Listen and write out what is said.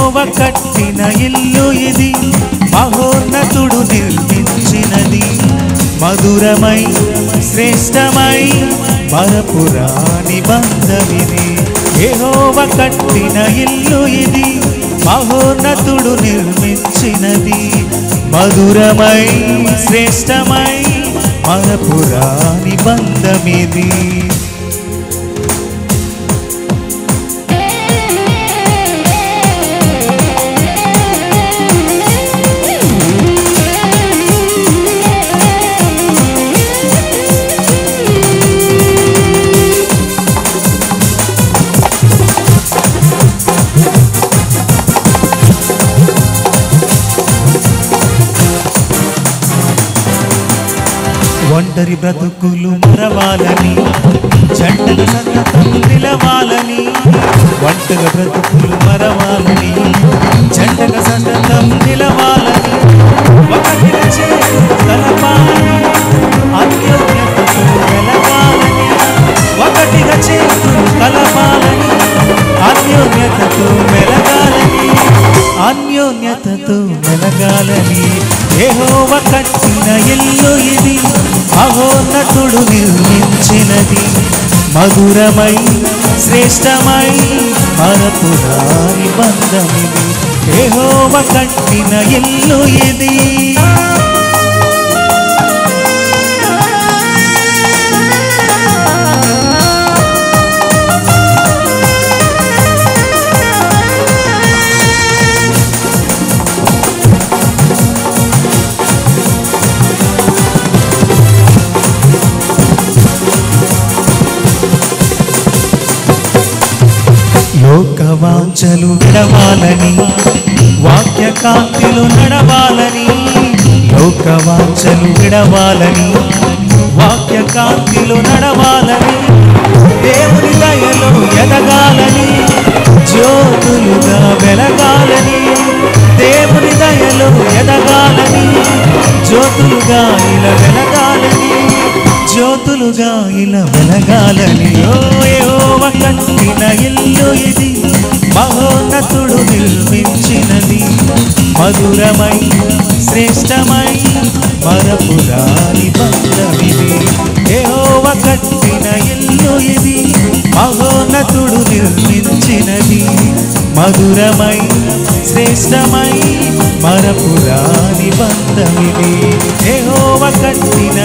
యెహోవ కట్టిన ఇల్లు ఇది మహోన్నతుడు నిర్మించినది మధురమై శ్రేష్టమై మరపురాని బంధమిది యెహోవ కట్టిన ఇల్లు ఇది మహోన్నతుడు నిర్మించినది మధురమై శ్రేష్టమై మరపురాని బంధమిది ఒంటరి బ్రతుకులు మరవాలని జంటలు సతతం నిలవాలని ఒంటరి బ్రతుకులు మరవాలని జంటగా సతతం నిలవాలని ఒకటిగా చేరు కలపాలని అన్యోన్యతతో వెలగాలని ఒకటిగా చేరు కలపాలని అన్యోన్యతతో మెలగాలని అన్యోన్యతతో మెలగాలని ఏహోవ కట్టిన ఇల్లు ఇది మహోన్నతుడు నిర్మించినది మధురమై శ్రేష్టమై మరపురాని బంధమిది ఏహోవ కట్టిన ఇల్లు ఇది లోకవాంఛలు విడవాలని వాక్య కాంతిలో నడవాలని లోకవాంఛలు విడవాలని వాక్య కాంతిలో నడవాలని దేవుని దయలో ఎదగాలని జ్యోతులుగా వెలగాలని దేవుని దయలో ఎదగాలని జ్యోతులుగా ఇలా వెలగాలని జ్యోతులుగా ఇలా వెలగాలని ఓ యెహోవా కట్టిన ఇల్లు ఇది మహోన్నతుడు నిర్మించినది మధురమై శ్రేష్టమై మరపురాని బంధమిది యెహోవ కట్టిన ఇల్లు ఇది మహోన్నతుడు నిర్మించినది మధురమై శ్రేష్టమై మరపురాని బంధమిది యెహోవ కట్టిన